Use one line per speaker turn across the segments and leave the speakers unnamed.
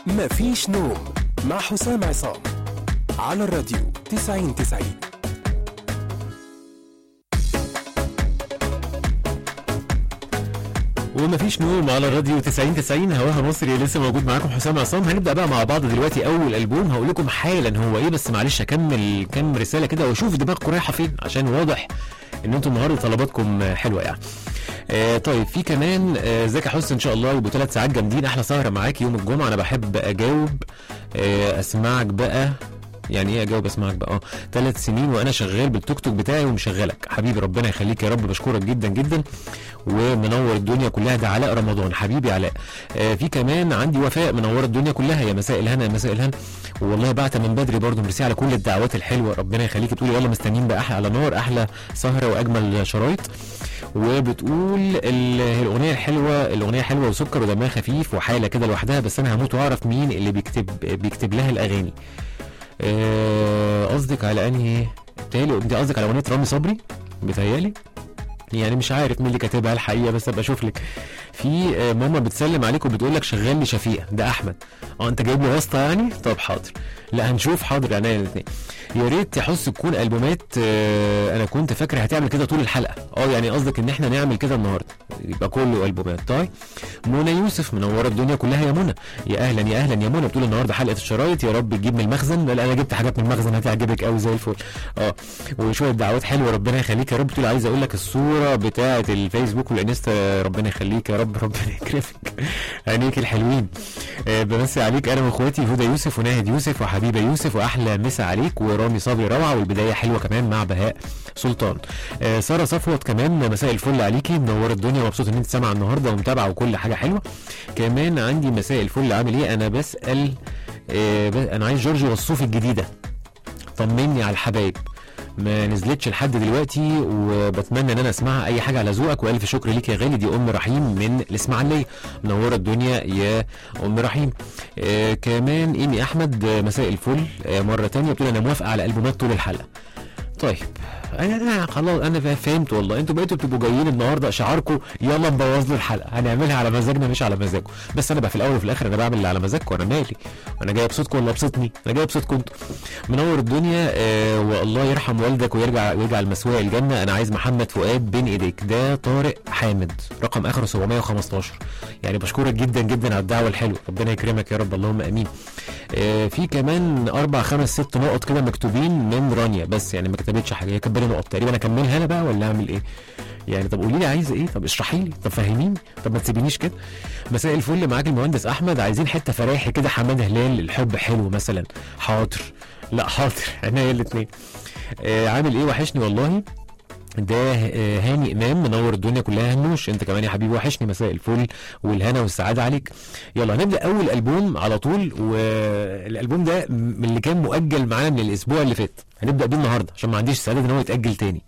مفيش نوم مع حسام عصام على الراديو 90 90
ومفيش نوم على الراديو 90 90 هواها مصري لسه موجود معاكم حسام عصام هنبدا بقى مع بعض دلوقتي اول البوم هقول لكم حالا هو ايه بس معلش اكمل كام رساله كده واشوف دماغكم رايحه فين عشان واضح ان انتم النهارده طلباتكم حلوه يعني آه طيب في كمان آه، ازيك يا حسن ان شاء الله يبقوا ثلاث ساعات جامدين احلى سهره معاك يوم الجمعه انا بحب اجاوب آه اسمعك بقى يعني ايه اجاوب اسمعك بقى اه ثلاث سنين وانا شغال بالتوك توك بتاعي ومشغلك حبيبي ربنا يخليك يا رب بشكرك جدا جدا ومنور الدنيا كلها ده علاء رمضان حبيبي علاء آه في كمان عندي وفاء منوره الدنيا كلها يا مساء الهنا يا مساء الهنا والله بعت من بدري برضو ميرسي على كل الدعوات الحلوه ربنا يخليك بتقولي يلا مستنيين بقى احلى على نار احلى سهره واجمل شرايط وبتقول ال- الاغنيه الحلوه الاغنيه حلوه وسكر ودمها خفيف وحاله كده لوحدها بس انا هموت واعرف مين اللي بيكتب بيكتب لها الاغاني آه، قصدك على انهي بتهيألي انت قصدك على اغنيه رامي صبري بتهيألي يعني مش عارف مين اللي كاتبها الحقيقه بس ابقى اشوف لك في آه، ماما بتسلم عليك وبتقول لك شغال لي شفيقه ده احمد اه انت جايب لي واسطه يعني طب حاضر لا هنشوف حاضر عينيا الاثنين يا ريت تحس تكون البومات آه، انا كنت فاكر هتعمل كده طول الحلقه اه يعني قصدك ان احنا نعمل كده النهارده يبقى كله البومات طيب منى يوسف منوره الدنيا كلها يا منى يا اهلا يا اهلا يا منى بتقول النهارده حلقه الشرايط يا رب تجيب من المخزن لا لا، انا جبت حاجات من المخزن هتعجبك قوي زي الفل اه وشويه دعوات حلوه ربنا يخليك يا رب بتقول عايز اقول لك الصوره بتاعه الفيسبوك والانستا ربنا يخليك يا رب ربنا يكرمك عينيك الحلوين آه بمسي عليك انا واخواتي هدى يوسف وناهد يوسف وحبيبه يوسف واحلى مسا عليك ورامي صبري روعه والبدايه حلوه كمان مع بهاء سلطان آه ساره صفوت كمان مساء الفل عليكي منوره الدنيا ومبسوط ان انت سامعه النهارده ومتابعه وكل حاجه حلوه كمان عندي مساء الفل عامل ايه انا بسال آه ب- انا عايز جورجي وصوفي الجديده طمني على الحبايب ما نزلتش لحد دلوقتي وبتمنى ان انا اسمعها اي حاجه على ذوقك والف شكر ليك يا غالي دي ام رحيم من الاسماعيليه منوره الدنيا يا ام رحيم آه كمان ايمي احمد آه، مساء الفل آه مره تانية بتقول انا موافقه على البومات طول الحلقه طيب انا انا خلاص انا فا- فهمت والله انتوا بقيتوا بتبقوا جايين النهارده شعاركم يلا نبوظ له الحلقه هنعملها على مزاجنا مش على مزاجه بس انا بقى في الاول وفي الاخر انا بعمل اللي على مزاجكم انا مالي انا جاي ابسطكم ولا ابسطني انا جاي ابسطكم انتوا منور الدنيا آه والله يرحم والدك ويرجع ويجعل مسواه الجنه انا عايز محمد فؤاد بين ايديك ده طارق حامد رقم اخره 715 يعني بشكرك جدا جدا على الدعوه الحلوه ربنا يكرمك يا رب اللهم امين آه في كمان اربع خمس ست نقط كده مكتوبين من رانيا بس يعني ما كتبتش حاجه هي كاتبه لي نقط تقريبا اكملها انا بقى ولا اعمل ايه يعني طب قولي لي عايزه ايه طب اشرحي لي طب فهميني طب ما تسيبينيش كده مساء الفل معاك المهندس احمد عايزين حته فرايحي كده حماده هلال الحب حلو مثلا حاضر لا حاضر عينيا الاثنين آه عامل ايه وحشني والله ده آه، هاني امام منور الدنيا كلها هنوش انت كمان يا حبيبي وحشني مساء الفل والهنا والسعاده عليك يلا هنبدا اول البوم على طول والالبوم ده من اللي كان مؤجل معانا من الاسبوع اللي فات هنبدا بيه النهارده عشان ما عنديش استعداد ان هو يتاجل تاني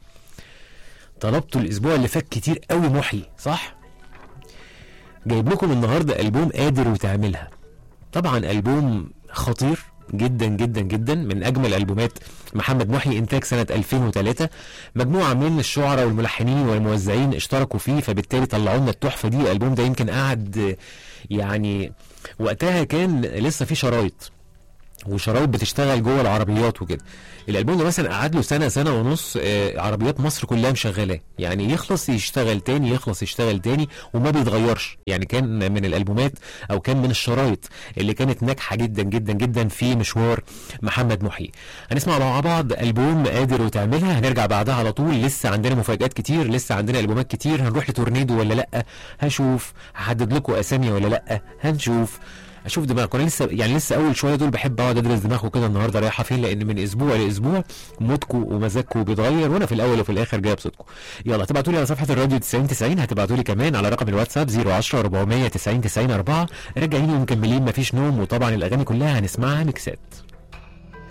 طلبته الاسبوع اللي فات كتير قوي محيي صح جايب لكم النهارده البوم قادر وتعملها طبعا البوم خطير جدا جدا جدا من اجمل البومات محمد محي انتاج سنه 2003 مجموعه من الشعراء والملحنين والموزعين اشتركوا فيه فبالتالي طلعوا لنا التحفه دي الالبوم ده يمكن قعد يعني وقتها كان لسه في شرايط وشرايط بتشتغل جوه العربيات وكده الالبوم ده مثلا قعد له سنه سنه ونص آه، عربيات مصر كلها مشغلاه يعني يخلص يشتغل تاني يخلص يشتغل تاني وما بيتغيرش يعني كان من الالبومات او كان من الشرايط اللي كانت ناجحه جدا جدا جدا في مشوار محمد محيي هنسمع مع بعض البوم قادر وتعملها هنرجع بعدها على طول لسه عندنا مفاجات كتير لسه عندنا البومات كتير هنروح لتورنيدو ولا لا هشوف هحدد لكم اسامي ولا لا هنشوف اشوف دماغكم انا لسه يعني لسه اول شويه دول بحب اقعد ادرس دماغكم كده النهارده رايحه فين لان من اسبوع لاسبوع مودكم ومزاجكم بيتغير وانا في الاول وفي الاخر جاي ابسطكم يلا تبعتوا لي على صفحه الراديو 90 90 هتبعتوا لي كمان على رقم الواتساب 010 490 90 4 راجعين ومكملين مفيش نوم وطبعا الاغاني كلها هنسمعها ميكسات